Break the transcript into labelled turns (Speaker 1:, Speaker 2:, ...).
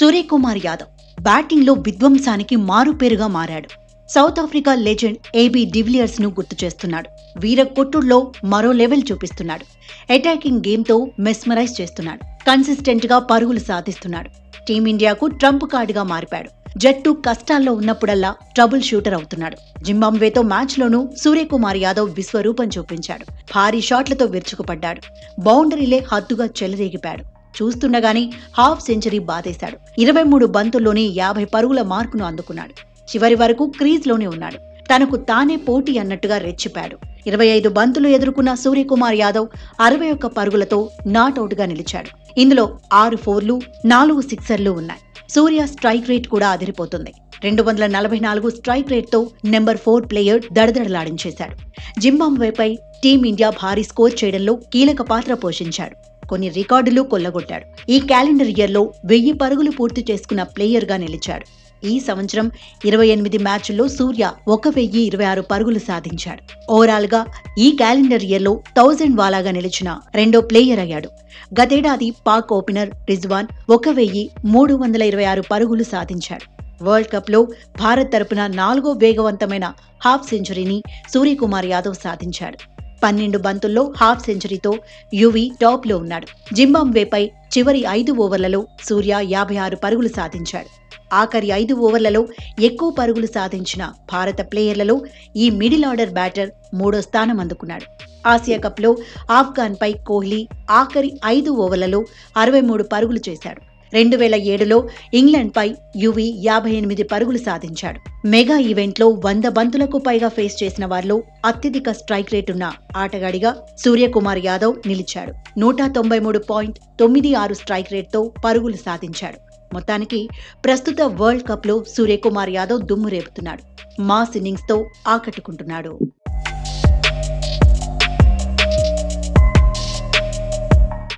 Speaker 1: సూర్యకుమార్ యాదవ్ బ్యాటింగ్లో విధ్వంసానికి మారుపేరుగా మారాడు South Africa legend AB de Villiers ను గుర్తు చేస్తున్నాడు వీర కొట్టుల్లో మరో లెవెల్ చూపిస్తున్నాడు అటాకింగ్ గేమ్ తో మెస్మరైజ్ చేస్తున్నాడు కన్సిస్టెంట్ గా పరుగులు సాధిస్తున్నాడు టీమిండియాకు ట్రంప్ కార్డుగా మారిపాడు జట్టు కష్టాల్లో ఉన్నప్పుడల్లా ట్రబుల్ షూటర్ అవుతున్నాడు జింబాబ్వేతో మ్యాచ్లోనూ సూర్యకుమార్ యాదవ్ విశ్వరూపం చూపించాడు భారీ షాట్లతో విరుచుకుపడ్డాడు బౌండరీలే హద్దుగా చెలరేగిపాడు చూస్తుండగానే హాఫ్ సెంచరీ బాధేశాడు ఇరవై మూడు బంతుల్లోనే యాభై పరుగుల మార్కును అందుకున్నాడు చివరి వరకు క్రీజ్లోనే ఉన్నాడు తనకు తానే పోటీ అన్నట్టుగా రెచ్చిపాడు ఇరవై ఐదు బంతులు ఎదుర్కొన్న సూర్యకుమార్ యాదవ్ అరవై ఒక్క పరుగులతో నాట్అవుట్గా నిలిచాడు ఇందులో ఆరు ఫోర్లు నాలుగు సిక్సర్లు ఉన్నాయి సూర్య స్ట్రైక్ రేట్ కూడా అదిరిపోతుంది రెండు వందల నలభై నాలుగు స్ట్రైక్ రేట్తో నెంబర్ ఫోర్ ప్లేయర్ దడదడలాడించేశాడు జింబాబ్వేపై టీమిండియా భారీ స్కోర్ చేయడంలో కీలక పాత్ర పోషించాడు కొన్ని రికార్డులు కొల్లగొట్టాడు ఈ క్యాలెండర్ ఇయర్లో వెయ్యి పరుగులు పూర్తి చేసుకున్న ప్లేయర్గా నిలిచాడు ఈ సంవత్సరం ఇరవై ఎనిమిది మ్యాచ్ల్లో సూర్య ఒక వెయ్యి ఇరవై ఆరు పరుగులు సాధించాడు ఓవరాల్ గా ఈ క్యాలెండర్ ఇయర్లో థౌజండ్ వాలాగా నిలిచిన రెండో ప్లేయర్ అయ్యాడు గతేడాది పాక్ ఓపెనర్ రిజ్వాన్ ఒక వెయ్యి మూడు వందల ఇరవై ఆరు పరుగులు సాధించాడు వరల్డ్ కప్లో భారత్ తరపున నాలుగో వేగవంతమైన హాఫ్ సెంచరీని సూర్యకుమార్ యాదవ్ సాధించాడు పన్నెండు బంతుల్లో హాఫ్ సెంచరీతో యువి టాప్లో ఉన్నాడు జింబాబ్వేపై చివరి ఐదు ఓవర్లలో సూర్య యాభై ఆరు పరుగులు సాధించాడు ఆఖరి ఐదు ఓవర్లలో ఎక్కువ పరుగులు సాధించిన భారత ప్లేయర్లలో ఈ మిడిల్ ఆర్డర్ బ్యాటర్ మూడో స్థానం అందుకున్నాడు ఆసియా కప్లో ఆఫ్ఘాన్పై కోహ్లీ ఆఖరి ఐదు ఓవర్లలో అరవై మూడు పరుగులు చేశాడు రెండు వేల ఏడులో ఇంగ్లాండ్పై యువి యాభై ఎనిమిది పరుగులు సాధించాడు మెగా ఈవెంట్లో వంద బంతులకు పైగా ఫేస్ చేసిన వారిలో అత్యధిక స్ట్రైక్ రేటున్న ఆటగాడిగా సూర్యకుమార్ యాదవ్ నిలిచాడు నూట తొంభై మూడు పాయింట్ తొమ్మిది ఆరు స్ట్రైక్ రేట్తో పరుగులు సాధించాడు మొత్తానికి ప్రస్తుత వరల్డ్ కప్లో సూర్యకుమార్ యాదవ్ దుమ్ము రేపుతున్నాడు మాస్ ఇన్నింగ్స్తో ఆకట్టుకుంటున్నాడు